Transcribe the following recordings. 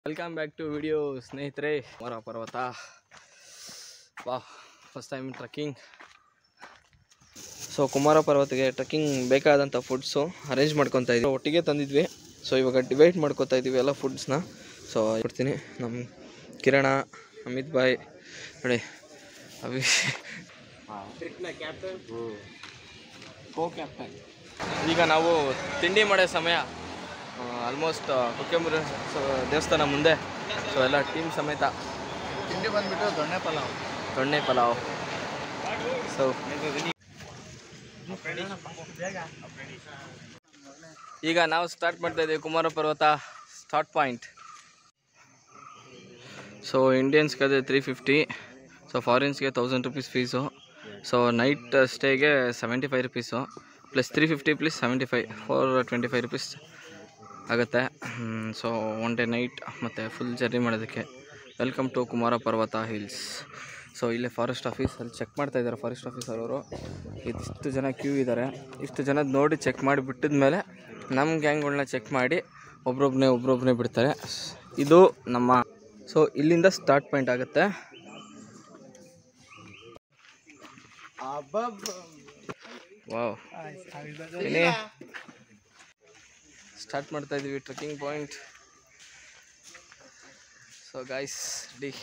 Welcome back to video ಸ್ನೇಹಿತರೆ ಮರ ಪರ್ವತ ವಾ first time trekking so Kumara ಪರ್ವತಕ್ಕೆ ಟ್ರಕ್ಕಿಂಗ್ ಬೇಕಾದಂಥ ಫುಡ್ಸು ಅರೇಂಜ್ ಮಾಡ್ಕೊತಾ ಇದ್ವಿ ಒಟ್ಟಿಗೆ ತಂದಿದ್ವಿ ಸೊ ಇವಾಗ ಡಿವೈಡ್ ಮಾಡ್ಕೊತಾ ಇದ್ದೀವಿ ಎಲ್ಲ ಫುಡ್ಸ್ನ ಸೊ ಕೊಡ್ತೀನಿ ನಮ್ಮ ಕಿರಣ ಅಮಿತ್ ಬಾಯ್ ನೋಡಿ ಅಭಿ ಕೋ ಕ್ಯಾಪ್ಟನ್ ಈಗ ನಾವು ತಿಂಡಿ ಮಾಡೋ ಸಮಯ ಆಲ್ಮೋಸ್ಟ್ ಕುಕ್ಕೆಂಬರ ದೇವಸ್ಥಾನ ಮುಂದೆ ಸೊ ಎಲ್ಲ ಟೀಮ್ ಸಮೇತ ತಿಂಡಿ ಬಂದ್ಬಿಟ್ಟು ದೊಣ್ಣೆ ಪಲಾವ್ ದೊಣ್ಣೆ ಪಲಾವ್ ಸೊ ಈಗ ನಾವು ಸ್ಟಾರ್ಟ್ ಮಾಡ್ತಾ ಇದ್ದೀವಿ ಕುಮಾರ ಪರ್ವತ ಸ್ಟಾರ್ಟ್ ಪಾಯಿಂಟ್ ಸೊ ಇಂಡಿಯನ್ಸ್ಗೆ ಅದೇ ತ್ರೀ ಫಿಫ್ಟಿ ಸೊ ಫಾರಿನ್ಸ್ಗೆ thousand rupees fees so night ಸ್ಟೇಗೆ seventy five rupees plus three fifty plus seventy five four twenty five rupees ಆಗುತ್ತೆ ಸೊ ಒನ್ ಡೇ ನೈಟ್ ಮತ್ತು ಫುಲ್ ಜರ್ನಿ ಮಾಡೋದಕ್ಕೆ welcome to Kumara Parvatha hills so ಇಲ್ಲೇ forest office ಅಲ್ಲಿ check ಮಾಡ್ತಾ ಇದ್ದಾರೆ forest officer ಅವರು ಇದಿಷ್ಟು ಜನ ಕ್ಯೂ ಇದ್ದಾರೆ ಇಷ್ಟು ಜನದ ನೋಡಿ ಚೆಕ್ ಮಾಡಿ ಬಿಟ್ಟಿದ ಮೇಲೆ ನಮ್ಮ ಗ್ಯಾಂಗ್ಗಳನ್ನ ಚೆಕ್ ಮಾಡಿ ಒಬ್ರೊಬ್ಬನೇ ಒಬ್ರೊಬ್ಬನೇ ಬಿಡ್ತಾರೆ ಇದು ನಮ್ಮ ಸೊ ಇಲ್ಲಿಂದ ಸ್ಟಾರ್ಟ್ ಪಾಯಿಂಟ್ ಆಗುತ್ತೆ ವಾವ್ ಏನೇ ಸ್ಟಾರ್ಟ್ ಮಾಡ್ತಾ ಇದ್ದೀವಿ trekking point so guys the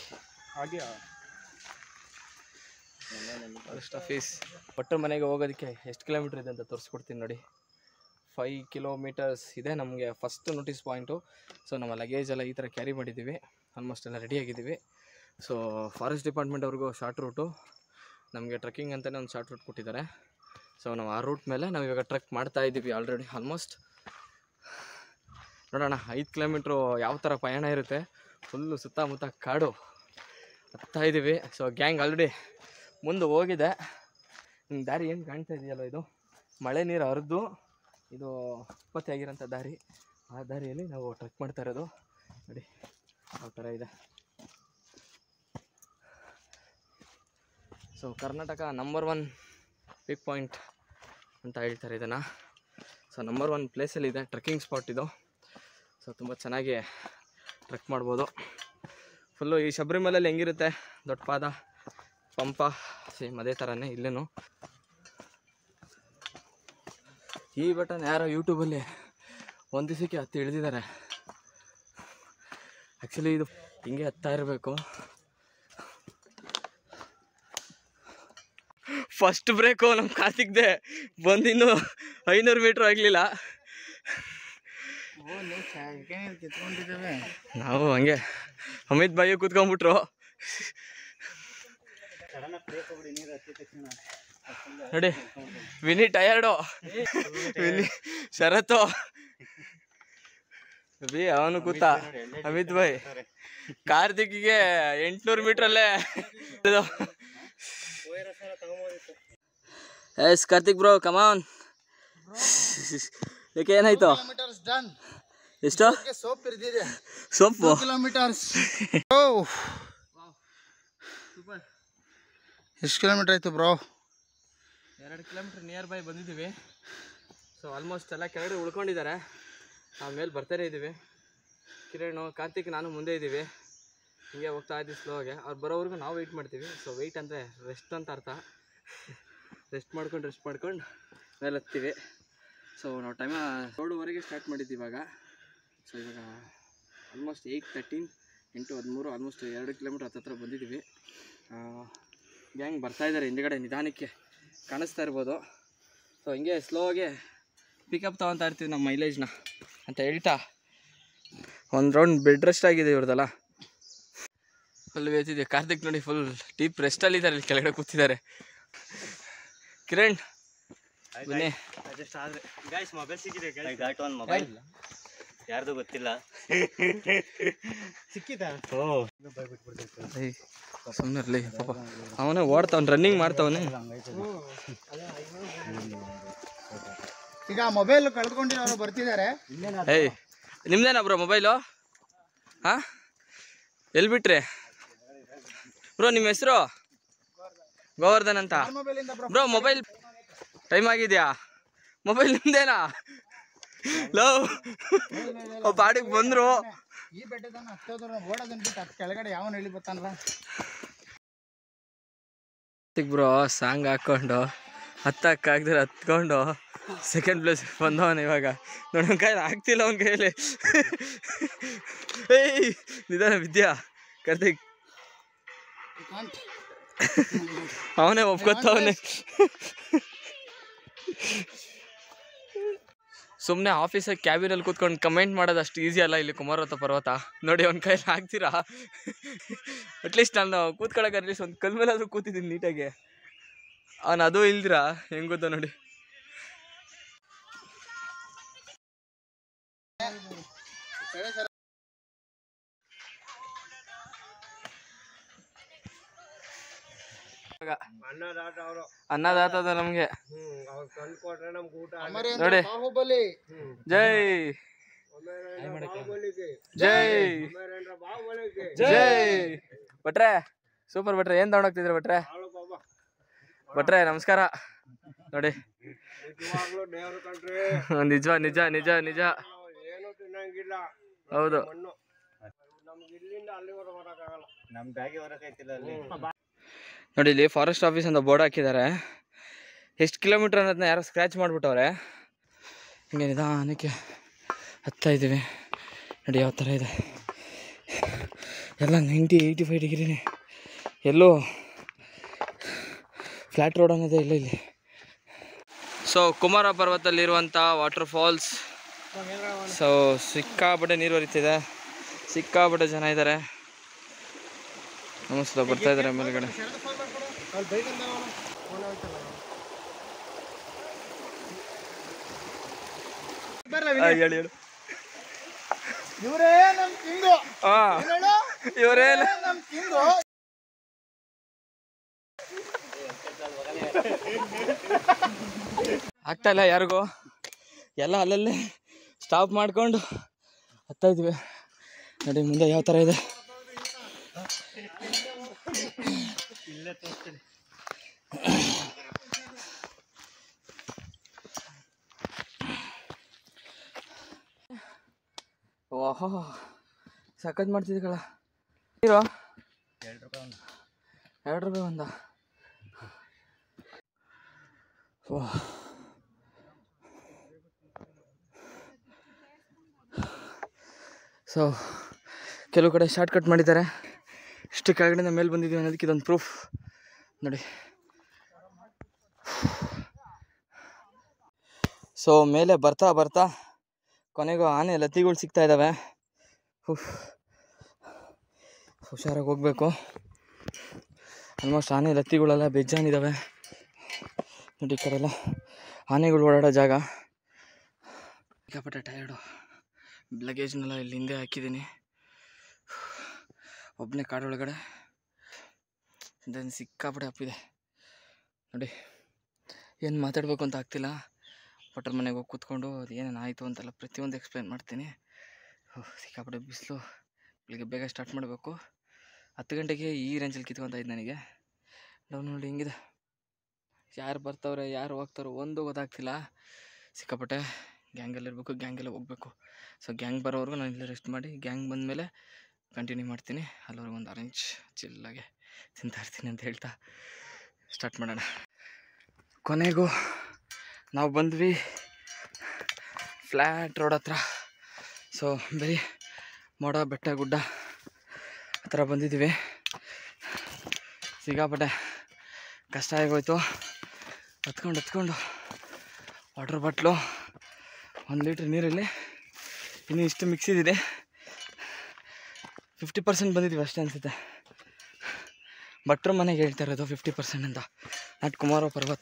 forest office ಒಟ್ಟರ ಮನೆಗೆ ಹೋಗೋದಕ್ಕೆ ಎಷ್ಟು ಕಿಲೋಮೀಟ್ರ್ ಇದೆ ಅಂತ ತೋರಿಸ್ಕೊಡ್ತೀನಿ ನೋಡಿ ಫೈ ಕಿಲೋಮೀಟರ್ಸ್ ಇದೆ ನಮಗೆ ಫಸ್ಟ್ ನೋಟಿಸ್ ಪಾಯಿಂಟು ಸೊ ನಮ್ಮ ಲಗೇಜ್ ಎಲ್ಲ ಈ ಥರ ಕ್ಯಾರಿ ಮಾಡಿದ್ದೀವಿ ಆಲ್ಮೋಸ್ಟ್ ಎಲ್ಲ ರೆಡಿಯಾಗಿದ್ದೀವಿ ಸೊ ಫಾರೆಸ್ಟ್ ಡಿಪಾರ್ಟ್ಮೆಂಟ್ ಅವ್ರಿಗೂ ಶಾರ್ಟ್ ರೂಟು ನಮಗೆ ಟ್ರೆಕ್ಕಿಂಗ್ ಅಂತಲೇ ಒಂದು ಶಾರ್ಟ್ ರೂಟ್ ಕೊಟ್ಟಿದ್ದಾರೆ ಸೊ ನಾವು ಆ ರೂಟ್ ಮೇಲೆ ನಾವು ಇವಾಗ ಟ್ರೆಕ್ ಮಾಡ್ತಾ ಇದ್ದೀವಿ ಆಲ್ರೆಡಿ ಆಲ್ಮೋಸ್ಟ್ ನೋಡೋಣ ಐದು ಕಿಲೋಮೀಟ್ರು ಯಾವ ಥರ ಪಯಣ ಇರುತ್ತೆ ಫುಲ್ಲು ಸುತ್ತಮುತ್ತ ಕಾಡು ಹತ್ತಾ ಇದ್ದೀವಿ ಸೊ ಗ್ಯಾಂಗ್ ಆಲ್ರೆಡಿ ಮುಂದೆ ಹೋಗಿದೆ ನಿಮ್ಗೆ ದಾರಿ ಏನು ಕಾಣ್ತಾ ಇದೆಯಲ್ಲ ಇದು ಮಳೆ ನೀರು ಹರಿದು ಇದು ಉತ್ಪತ್ತಿ ಆಗಿರೋಂಥ ದಾರಿ ಆ ದಾರಿಯಲ್ಲಿ ನಾವು ಟ್ರೆಕ್ ಮಾಡ್ತಾ ಇರೋದು ನೋಡಿ ಯಾವ ಥರ ಇದೆ so Karnataka number one peak point ಅಂತ ಹೇಳ್ತಾರೆ ಇದನ್ನು ಸೊ ನಂಬರ್ ಒನ್ ಪ್ಲೇಸಲ್ಲಿ ಇದೆ ಟ್ರೆಕ್ಕಿಂಗ್ ಸ್ಪಾಟ್ ಇದು ಸೊ ತುಂಬ ಚೆನ್ನಾಗಿ ಟ್ರೆಕ್ ಮಾಡ್ಬೋದು ಫುಲ್ಲು ಈ ಶಬರಿಮಲೆಯಲ್ಲಿ ಹೆಂಗಿರುತ್ತೆ ದೊಡ್ಡ ಪಾದ ಪಂಪ ಸೇಮ್ ಅದೇ ಥರನೇ ಇಲ್ಲೇನು ಈ ಬಟನ್ ಯಾರೋ ಯೂಟ್ಯೂಬಲ್ಲಿ ಒಂದು ದಿವಸಕ್ಕೆ ಹತ್ತಿ ಇಳಿದಿದ್ದಾರೆ ಆ್ಯಕ್ಚುಲಿ ಇದು ಹಿಂಗೆ ಹತ್ತಾ ಇರಬೇಕು ಫಸ್ಟ್ ಬ್ರೇಕು ನಮ್ಮ ಕಾರ್ತಿಕ್ದೆ ಬಂದಿನ್ನು ಐನೂರು ಮೀಟ್ರ್ ಆಗಲಿಲ್ಲ ಓ ನೀವು ಸೆಕೆಂಡ್ ಕಿತ್ಕೊಂಡಿದ್ದೇವೆ ನಾವು ಹಂಗೆ ಅಮಿತ್ ಬಾಯಿ ಕೂತ್ಕೊಂಡ್ಬಿಟ್ರು ನೋಡಿ ವಿನಿ ಟಯರ್ಡು ವಿನಿ ಶರತ್ತು ಬಿ ಅವನು ಕೂತ ಅಮಿತ್ ಬಾಯ್ ಕಾರ್ತಿಕ್ಗೆ ಎಂಟ್ನೂರು ಮೀಟ್ರಲ್ಲೇ ಎಸ್ ಕಾರ್ತಿಕ್ ಬ್ರೋ ಕಮಾನ್ ಯಾಕೆ ಏನಾಯ್ತು ಕಿಲೋಮೀಟರ್ಸ್ ಡನ್ ಎಷ್ಟು ಸೋಪ್ ಇರ್ದಿದೆ ಸೊಪ್ಪು ಕಿಲೋಮೀಟರ್ಸ್ ಓ ಎಷ್ಟು ಕಿಲೋಮೀಟರ್ ಆಯ್ತು ಬ್ರೋ ಎರಡು ಕಿಲೋಮೀಟ್ರ್ ನಿಯರ್ ಬೈ ಬಂದಿದ್ದೀವಿ ಸೊ ಆಲ್ಮೋಸ್ಟ್ ಎಲ್ಲ ಕೆಳಗಡೆ ಉಳ್ಕೊಂಡಿದ್ದಾರೆ ಆಮೇಲೆ ಬರ್ತಾನೆ ಇದ್ದೀವಿ ಕಿರಣ್ ಕಾರ್ತಿಕ್ ನಾನು ಮುಂದೆ ಇದ್ದೀವಿ ಹಿಂಗೆ ಹೋಗ್ತಾ ಇದ್ದೀವಿ ಸ್ಲೋಗೆ ಅವ್ರು ಬರೋವರೆಗೂ ನಾವು ವೆಯ್ಟ್ ಮಾಡ್ತೀವಿ ಸೊ ವೆಯ್ಟ್ ಅಂದರೆ ರೆಸ್ಟ್ ಅಂತ ಅರ್ಥ ರೆಸ್ಟ್ ಮಾಡ್ಕೊಂಡು ರೆಸ್ಟ್ ಮಾಡ್ಕೊಂಡು ಮೇಲೆ ಹತ್ತೀವಿ ಸೊ ನಾವು ಟೈಮ ಏಳುವರೆಗೆ ಸ್ಟಾರ್ಟ್ ಮಾಡಿದ್ದೀವಿ ಇವಾಗ ಸೊ ಇವಾಗ ಆಲ್ಮೋಸ್ಟ್ ಏಯ್ಟ್ ತರ್ಟೀನ್ ಎಂಟು ಹದಿಮೂರು ಆಲ್ಮೋಸ್ಟ್ ಎರಡು ಕಿಲೋಮೀಟ್ರ್ ಹತ್ತತ್ರ ಬಂದಿದ್ದೀವಿ ಗ್ಯಾಂಗ್ ಬರ್ತಾ ಇದ್ದಾರೆ ಹಿಂದ್ಗಡೆ ನಿಧಾನಕ್ಕೆ ಕಾಣಿಸ್ತಾ ಇರ್ಬೋದು ಸೊ ಹಿಂಗೆ ಸ್ಲೋಗೆ ಪಿಕಪ್ ತೊಗೊತಾ ಇರ್ತೀವಿ ನಮ್ಮ ಮೈಲೇಜ್ನ ಅಂತ ಹೇಳ್ತಾ ಒಂದು ರೌಂಡ್ ಬೆಡ್ ರೆಸ್ಟ್ ಆಗಿದೆ ಇವ್ರದಲ್ಲ ಫುಲ್ ವೇತಿದೆ ಕಾರ್ತಿಕ್ ನೋಡಿ ಫುಲ್ ಡೀಪ್ ರೆಸ್ಟಲ್ಲಿದ್ದಾರೆ ಇಲ್ಲಿ ಕೆಳಗಡೆ ಕೂತಿದ್ದಾರೆ ಕಿರಣ್ ಬನ್ನಿ ಗಾಯ್ಸ್ ಮೊಬೈಲ್ ಸಿಕ್ಕಿದೆ ಗಾಟ್ ಒನ್ ಮೊಬೈಲ್ ಯಾರ್ದು ಗೊತ್ತಿಲ್ಲ ಸಿಕ್ಕಿದ ಓ ಸುಮ್ಮನೆ ಇರಲಿ ಪಾಪ ಅವನೇ ಓಡ್ತಾವ್ನು ರನ್ನಿಂಗ್ ಮಾಡ್ತಾವನೆ ಈಗ ಮೊಬೈಲ್ ಕಳ್ಕೊಂಡಿರೋರು ಬರ್ತಿದ್ದಾರೆ ಏಯ್ ನಿಮ್ದೇನಾ ಬ್ರೋ ಮೊಬೈಲು ಹಾಂ ಎಲ್ಲಿ ಬಿಟ್ರಿ ಬ್ರೋ ನಿಮ್ಮ ಹೆಸರು ಗೋವರ್ಧನ್ ಅಂತ ಮೊಬೈಲ್ ಇಂದ ಬ್ರೋ ಬ್ರೋ ಮೊಬೈಲ್ ಟೈಮ್ ಆಗಿದೆಯಾ ಮೊಬೈಲ್ ನಿಮ್ದೇನಾ ಲೋ ಪಾಡಿಗೆ ಬಂದರು ಈ ಬೆಟ್ಟದನ್ನ ಹತ್ತೋದ್ರ ಓಡೋದನ್ನ ಬಿಟ್ಟು ಹತ್ತು ಕೆಳಗಡೆ ಯಾವನ್ ಹೇಳಿ ಬರ್ತಾನಲ್ಲ ಬ್ರೋ ಸಾಂಗ್ ಹಾಕ್ಕೊಂಡು ಹತ್ತಕ್ಕಾಗ್ದ್ರೆ ಹತ್ಕೊಂಡು ಸೆಕೆಂಡ್ ಪ್ಲೇಸ್ ಬಂದವನ ಇವಾಗ ನೋಡಿ ಅವ್ನ ಕೈಲಿ ಆಗ್ತಿಲ್ಲ ಅವ್ನ ಕೈಯಲ್ಲಿ ಏಯ್ ನಿಧಾನ ವಿದ್ಯಾ ಕಾರ್ತಿಕ್ ಅವನೇ ಒಪ್ಕೊತಾವನೆ ಸುಮ್ಮನೆ ಆಫೀಸಾಗಿ ಕ್ಯಾಬಿನಲ್ಲಿ ಕೂತ್ಕೊಂಡು ಕಮೆಂಟ್ ಮಾಡೋದು ಅಷ್ಟು ಈಸಿ ಅಲ್ಲ ಇಲ್ಲಿ ಕುಮಾರವತ ಪರ್ವತ ನೋಡಿ ಅವ್ನ ಕೈಲಿ ಆಗ್ತೀರಾ ಅಟ್ಲೀಸ್ಟ್ ನಾನು ಕೂತ್ಕೊಳ್ಳೋಕೆ ಅಟ್ಲೀಸ್ಟ್ ಒಂದು ಕಲ್ ಮೇಲಾದ್ರೂ ಕೂತಿದ್ದೀನಿ ನೀಟಾಗಿ ಅವನು ಅದು ಇಲ್ದಿರಾ ಹೆಂಗ್ ಗೊತ್ತಾ ನೋಡಿ ಅನ್ನದಾತದ ನಮ್ಗೆ ಅಮರೇಂದ್ರ ನೋಡಿ. ಬಾಹುಬಲಿ ಜೈ ಜೈ ಜೈ ಭಟ್ರೆ ಸೂಪರ್ ಭಟ್ರೆ ಏನ್ ತಗೊಂಡೋಗ್ತಿದ್ರಿ ಭಟ್ರೆ ಭಟ್ರೆ ನಮಸ್ಕಾರ ನೋಡಿ ನಿಜ ನಿಜ ನಿಜ ನಿಜ ಹೌದು ನಮ್ ಬ್ಯಾಗಿ ಹೊರಕೈತಿಲ್ಲ ಅಲ್ಲಿ ನೋಡಿ ಇಲ್ಲಿ ಫಾರೆಸ್ಟ್ ಆಫೀಸ್ ಅಂತ ಬೋರ್ಡ್ ಹಾಕಿದ್ದಾರೆ ಎಷ್ಟು ಕಿಲೋಮೀಟ್ರ್ ಅನ್ನೋದನ್ನ ಯಾರೋ ಸ್ಕ್ರ್ಯಾಚ್ ಮಾಡಿಬಿಟ್ಟವ್ರೆ ಹಿಂಗೆ ನಿಧಾನಕ್ಕೆ ಹತ್ತಾ ಇದ್ದೀವಿ ನೋಡಿ ಯಾವ ಥರ ಇದೆ ಎಲ್ಲ ನೈಂಟಿ ಏಯ್ಟಿ ಫೈವ್ ಡಿಗ್ರಿನೇ ಎಲ್ಲೋ ಫ್ಲ್ಯಾಟ್ ರೋಡ್ ಅನ್ನೋದೇ ಇಲ್ಲ ಇಲ್ಲಿ ಸೊ ಕುಮಾರ ಪರ್ವತದಲ್ಲಿರುವಂಥ ವಾಟರ್ ಫಾಲ್ಸ್ ಸೊ ಸಿಕ್ಕಾಪಟ್ಟೆ ನೀರು ಹರಿತಿದೆ ಸಿಕ್ಕಾಪಟ್ಟೆ ಜನ ಇದ್ದಾರೆ ನಮಸ್ಕಾರ ಬರ್ತಾ ಇದ್ದಾರೆ ಮೇಲ್ಗಡೆ ಆ, ಹೇಳಿ ಹೇಳು ಇವರೇ ನಮ್ ಕಿಂಗು ಹಾ ಹೇಳು ಇವರೇ ನಮ್ ಕಿಂಗು ಆಗ್ತಾ ಇಲ್ಲ ಯಾರಿಗೂ ಎಲ್ಲ ಅಲ್ಲಲ್ಲೇ ಸ್ಟಾಪ್ ಮಾಡ್ಕೊಂಡು ಹತ್ತಾ ಇದ್ವಿ ನೋಡಿ ಮುಂದೆ ಯಾವ ಥರ ಇದೆ ಓಹೋ ಸಖತ್ ಮಾಡ್ತಿದ್ದೀಗಳ ನೀರು ಎರಡು ರೂಪಾಯಿ ಒಂದ ಓಹ್ ಸೊ ಕೆಲವು ಕಡೆ ಶಾರ್ಟ್ ಕಟ್ ಮಾಡಿದ್ದಾರೆ ಇಷ್ಟು ಕೆಳಗಡೆಯಿಂದ ಮೇಲೆ ಬಂದಿದ್ದೀವಿ ಅನ್ನೋದಕ್ಕೆ ಇದೊಂದು ಪ್ರೂಫ್ ನೋಡಿ ಸೊ ಮೇಲೆ ಬರ್ತಾ ಬರ್ತಾ ಕೊನೆಗೂ ಆನೆ ಲತ್ತಿಗಳು ಸಿಗ್ತಾ ಇದ್ದಾವೆ ಉಫ್. ಹುಷಾರಾಗಿ ಹೋಗಬೇಕು ಆಲ್ಮೋಸ್ಟ್ ಆನೆ ಲತ್ತಿಗಳೆಲ್ಲ ಬೇಜಾನಿದ್ದಾವೆ ನೋಡಿ ಈ ಕಡೆ ಎಲ್ಲ ಆನೆಗಳು ಓಡಾಡೋ ಜಾಗ ಸಿಕ್ಕಾಪಟ್ಟೆ ಟಯರ್ಡು ಲಗೇಜ್ನೆಲ್ಲ ಇಲ್ಲಿ ಹಿಂದೆ ಹಾಕಿದ್ದೀನಿ ಒಬ್ಬನೇ ಕಾಡೊಳಗಡೆ ದೆನ್ ಸಿಕ್ಕಾಪಟ್ಟೆ ಅಪ್ಪಿದೆ ನೋಡಿ ಏನು ಮಾತಾಡಬೇಕು ಅಂತ ಆಗ್ತಿಲ್ಲ ಭಟ್ರ ಮನೆಗೆ ಹೋಗಿ ಕೂತ್ಕೊಂಡು ಅದು ಏನೇನು ಆಯಿತು ಅಂತೆಲ್ಲ ಪ್ರತಿಯೊಂದು ಎಕ್ಸ್ಪ್ಲೈನ್ ಮಾಡ್ತೀನಿ ಓಹ್, ಸಿಕ್ಕಾಪಟ್ಟೆ ಬಿಸಿಲು ಬೆಳಿಗ್ಗೆ ಬೇಗ ಸ್ಟಾರ್ಟ್ ಮಾಡಬೇಕು ಹತ್ತು ಗಂಟೆಗೆ ಈ ರೇಂಜಲ್ಲಿ ಕಿತ್ಕೊತಾ ಇದ್ದು ನನಗೆ ಡೌನ್ ನೋಡಿ ಹಿಂಗಿದೆ ಯಾರು ಬರ್ತಾವ್ರೆ ಯಾರು ಹೋಗ್ತಾರೋ ಒಂದು ಗೊತ್ತಾಗ್ತಿಲ್ಲ ಸಿಕ್ಕಾಪಟ್ಟೆ ಗ್ಯಾಂಗಲ್ಲಿ ಇರಬೇಕು ಗ್ಯಾಂಗೆಲ್ಲ ಹೋಗಬೇಕು ಸೊ ಗ್ಯಾಂಗ್ ಬರೋವರೆಗೂ ನಾನು ಇಲ್ಲೇ ರೆಸ್ಟ್ ಮಾಡಿ ಗ್ಯಾಂಗ್ ಬಂದಮೇಲೆ ಕಂಟಿನ್ಯೂ ಮಾಡ್ತೀನಿ ಅಲ್ಲಿವರೆಗೂ ಒಂದು ಆರೆಂಜ್ ಚಿಲ್ಲಾಗೆ ತಿಂತಾ ಇರ್ತೀನಿ ಅಂತ ಹೇಳ್ತಾ ಸ್ಟಾರ್ಟ್ ಮಾಡೋಣ ಕೊನೆಗೂ ನಾವು ಬಂದ್ವಿ ಫ್ಲ್ಯಾಟ್ ರೋಡ್ ಹತ್ರ ಸೊ ಬರೀ ಮೋಡ ಬೆಟ್ಟ ಗುಡ್ಡ ಆ ಥರ ಬಂದಿದ್ದೀವಿ ಸಿಕ್ಕಾಪಟ್ಟೆ ಕಷ್ಟ ಆಗೋಯ್ತು ಹತ್ಕೊಂಡು ಹತ್ಕೊಂಡು ವಾಟ್ರ್ ಬಾಟ್ಲು ಒಂದು ಲೀಟ್ರ್ ನೀರಲ್ಲಿ ಇನ್ನೂ ಇಷ್ಟು ಮಿಕ್ಸಿದಿದೆ ಫಿಫ್ಟಿ ಪರ್ಸೆಂಟ್ ಬಂದಿದ್ದೀವಿ ಅಷ್ಟೇ ಅನಿಸುತ್ತೆ ಭಟ್ರ ಮನೆಗೆ ಹೇಳ್ತಾ ಇರೋದು ಫಿಫ್ಟಿ ಪರ್ಸೆಂಟ್ ಅಂತ ನಾಟ್ ಕುಮಾರ ಪರ್ವತ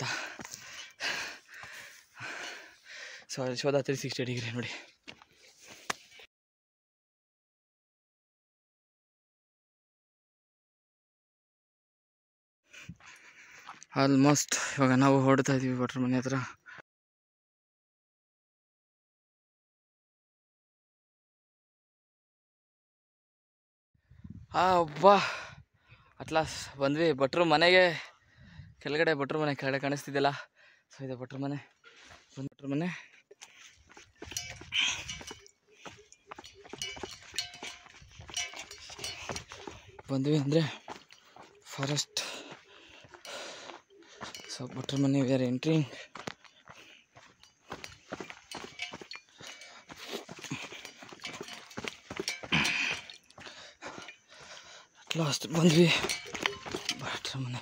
ಸೊ ಅಲ್ಲಿ ಶೋಧ ತ್ರೀ ಸಿಕ್ಸ್ಟಿ ಡಿಗ್ರಿ ನೋಡಿ ಆಲ್ಮೋಸ್ಟ್ ಇವಾಗ ನಾವು ಹೊರಡ್ತಾ ಇದ್ದೀವಿ ಭಟ್ರ ಮನೆ ಹತ್ರ ಆ ಅಬ್ಬಾ ಅಟ್ಲಾಸ್ ಬಂದ್ವಿ ಭಟ್ರು ಮನೆಗೆ ಕೆಳಗಡೆ ಭಟ್ರು ಮನೆ ಕೆಳಗಡೆ ಕಾಣಿಸ್ತಿದ್ಯಲ್ಲ ಸೊ ಇದೆ ಭಟ್ರು ಮನೆ ಬಂದು ಭಟ್ರು ಮನೆ ಬಂದ್ವಿ ಅಂದರೆ ಫಾರೆಸ್ಟ್ ಸೊ ಭಟ್ರ ಮನೆ ವಿ ಆರ್ ಎಂಟ್ರಿಂಗ್ ಲಾಸ್ಟ್ ಬಂದ್ವಿ ಭಟ್ರ ಮನೆ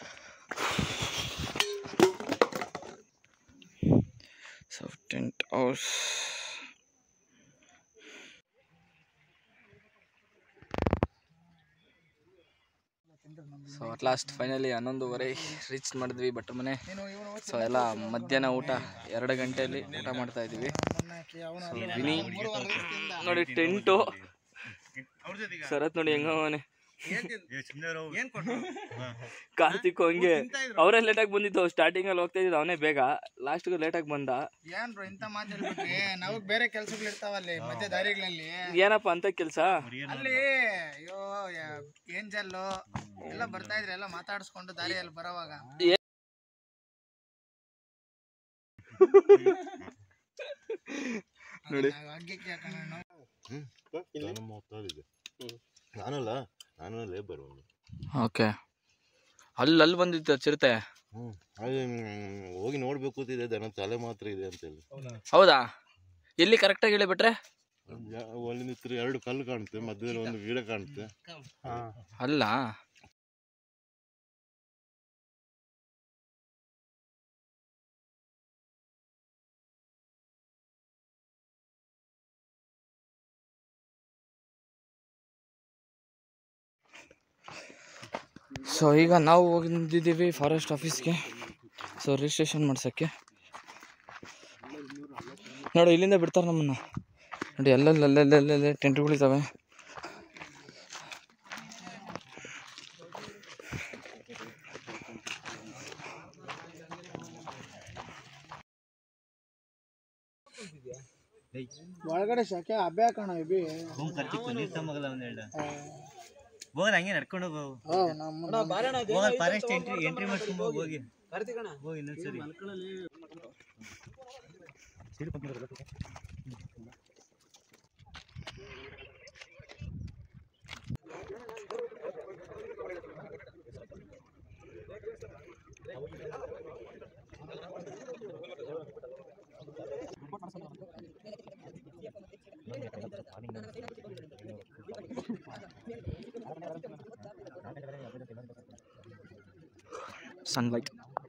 so tent house so at last finally ಹನ್ನೊಂದುವರೆ ರೀಚ್ ಮಾಡಿದ್ವಿ ಭಟ್ರ ಮನೆ ಸೊ ಎಲ್ಲ ಮಧ್ಯಾಹ್ನ ಊಟ ಎರಡು ಗಂಟೆಯಲ್ಲಿ ಊಟ ಮಾಡ್ತಾ ಇದ್ದೀವಿ ಸೊ ವಿನಿ ನೋಡಿ ಟೆಂಟು ಶರತ್ ನೋಡಿ ಹೆಂಗ ಅವನೇ ಕಾರ್ತಿಕ್ ಹಂಗೆ ಅವರೇ ಲೇಟಾಗಿ ಬಂದಿದ್ದು ಸ್ಟಾರ್ಟಿಂಗ್ ಅಲ್ಲಿ ಹೋಗ್ತಾ ಇದ್ದಿದ್ದು ಅವನೇ ಬೇಗ ಲಾಸ್ಟ್ಗೂ ಲೇಟಾಗಿ ಬಂದ ಏನ್ ಬ್ರೋ ಇಂತ ಮಾತಾಡ್ಬಿಟ್ರಿ ನಾವು ಬೇರೆ ಕೆಲ್ಸಗಳು ಇರ್ತಾವಲ್ಲಿ ಮಧ್ಯ ದಾರಿಗಳಲ್ಲಿ ಏನಪ್ಪ ಅಂತ ಕೆಲಸ ಅಲ್ಲಿ ಅಯ್ಯೋ ಏಂಜಲ್ಲು ಎಲ್ಲ ಬರ್ತಾ ಇದ್ರಿ ಎಲ್ಲ ಮಾತಾಡಿಸ್ಕೊಂಡು ದಾರಿಯಲ್ಲಿ ಬರೋವಾಗ ನೋಡಿ. ಹಗ್ಗಕ್ಕೆ ಹಾಕೋಣ ನಾನು ಮಾತಾಡಿದೆ ನಾನಲ್ಲ ನಾನು ಲೇಬರ್ ಓಕೆ ಅಲ್ಲಿ ಅಲ್ಲಿ ಬಂದಿತ್ತು ಚಿರತೆ ಹ್ಞೂ ಅದು ಮ್, ಹೋಗಿ ನೋಡ್ಬೇಕು ಅಂತಿದೆ ದನ ತಲೆ ಮಾತ್ರ ಇದೆ ಅಂತ ಹೇಳಿ ಹೌದಾ ಎಲ್ಲಿ ಕರೆಕ್ಟಾಗಿ ಹೇಳಿಬಿಟ್ರೆ ಅಲ್ಲಿ ನಿಂತ್ರೆ ಎರಡು ಕಲ್ಲು ಕಾಣುತ್ತೆ ಮಧ್ಯದಲ್ಲಿ ಒಂದು ಗಿಡ ಕಾಣುತ್ತೆ ಅಲ್ಲ ಸೊ ಈಗ ನಾವು ಹೋಗಿದ್ದೀವಿ ಫಾರೆಸ್ಟ್ ಆಫೀಸ್ಗೆ ಸೊ ರಿಜಿಸ್ಟ್ರೇಷನ್ ಮಾಡ್ಸೋಕ್ಕೆ ನೋಡು ಇಲ್ಲಿಂದ ಬಿಡ್ತಾರೆ ನಮ್ಮನ್ನು ನೋಡಿ ಅಲ್ಲಲ್ಲಿ ಅಲ್ಲಲ್ಲಿ ಅಲ್ಲಲ್ಲಿ ಟೆಂಟ್ಗಳಿದ್ದಾವೆ ಒಳಗಡೆ ಶಾಖೆ ಹಬ್ಬೆ ಹಾಕೋಣ ಇಬಿ ಭೂಮ್ ಕರ್ತಿತ್ತು ನೀರ್ ತಮ್ಮಗಲ್ಲ ಒಂದ್ ಎರಡು ಹೋಗಲ್ಲ ಹಂಗೆ ನಡ್ಕೊಂಡು ಹೋಗು ಓ ನಮ್ಮ ಹೋಗಲ್ಲ ಫಾರೆಸ್ಟ್ ಎಂಟ್ರಿ ಎಂಟ್ರಿ ಮಾಡ್ಕೊಂಡು ಹೋಗು, ಹೋಗಿ ಹೋಗಿ ಇನ್ನೊಂದ್ಸರಿ ಸನ್ಲೈಟ್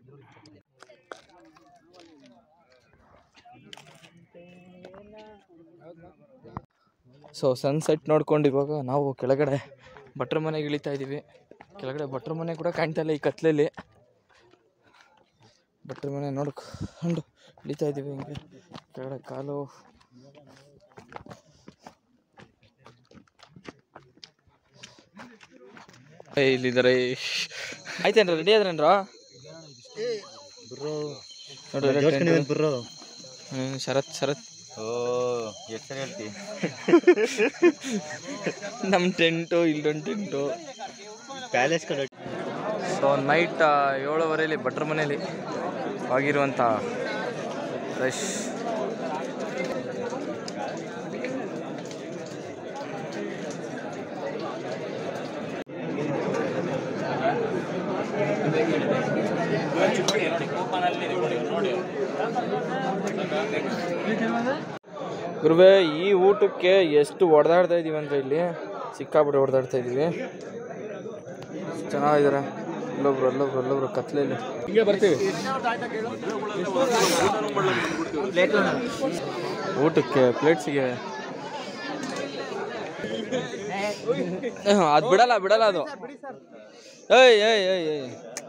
ಸೊ ಸನ್ಸೆಟ್ ನೋಡ್ಕೊಂಡು ಇವಾಗ ನಾವು ಕೆಳಗಡೆ ಭಟ್ರ ಮನೆಗೆ ಇಳಿತಾ ಇದ್ದೀವಿ ಕೆಳಗಡೆ ಭಟ್ರ ಮನೆ ಕೂಡ ಕಾಣ್ತಾ ಇಲ್ಲ ಈ ಕತ್ಲಲ್ಲಿ ಭಟ್ರ ಮನೆ ನೋಡ್ಕೊಂಡು ಇಳಿತಾ ಇದ್ದೀವಿ ಹಿಂಗೆ ಕೆಳಗಡೆ ಕಾಲು ಏ ಇಲ್ಲಿದ್ದಾರೆ ಆಯ್ತೇನ್ರ ರೆಡಿ ಆದ್ರೇನ್ರ ನೋಡ್ರಿ ಹ್ಮ್, ಶರತ್ ಶರತ್ ಓ ಹೆಸರು ಹೇಳ್ತಿ ನಮ್ಮ ಟೆಂಟು ಇಲ್ಲೊಂದು ಟೆಂಟು ಪ್ಯಾಲೇಸ್ ಕಡೆ ಸೊ ನೈಟ್ ಏಳುವರೆಯಲ್ಲಿ ಭಟ್ರ ಮನೇಲಿ ಆಗಿರುವಂಥ ರಶ್ ಗುರುವೆ ಈ ಊಟಕ್ಕೆ ಎಷ್ಟು ಹೊಡೆದಾಡ್ತಾ ಇದೀವಿ ಅಂತ ಇಲ್ಲಿ ಸಿಕ್ಕಾಬಿಟ್ಟು ಹೊಡೆದಾಡ್ತಾ ಇದೀವಿ ಚೆನ್ನಾಗಿದ್ದಾರೆ ಅಲ್ಲೊಬ್ರು ಅಲ್ಲೊಬ್ರು ಅಲ್ಲೊಬ್ರು ಕತ್ಲೆಯಲ್ಲಿ ಹಿಂಗೆ ಬರ್ತೀವಿ ಊಟಕ್ಕೆ ಪ್ಲೇಟ್ಸಿಗೆ ಅದು ಬಿಡಲ್ಲ ಬಿಡಲ್ಲ ಅದು ಏಯ್ ಏಯ್ ಏಯ್ ಏಯ್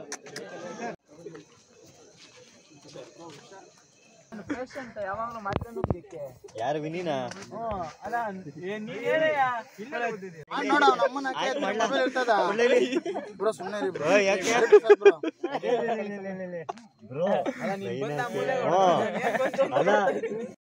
ಯಾರು ವಿನಿನಾ ನೋಡ ನಮ್ಮನ್ನ ಮೊಬೈಲ್ ಇರ್ತದ ಬ್ರೋ ಸುಮ್ಮನೆ ಓ, ಯಾಕೆ ಬ್ರೋ ಬ್ರೋ ಅಲ್ಲ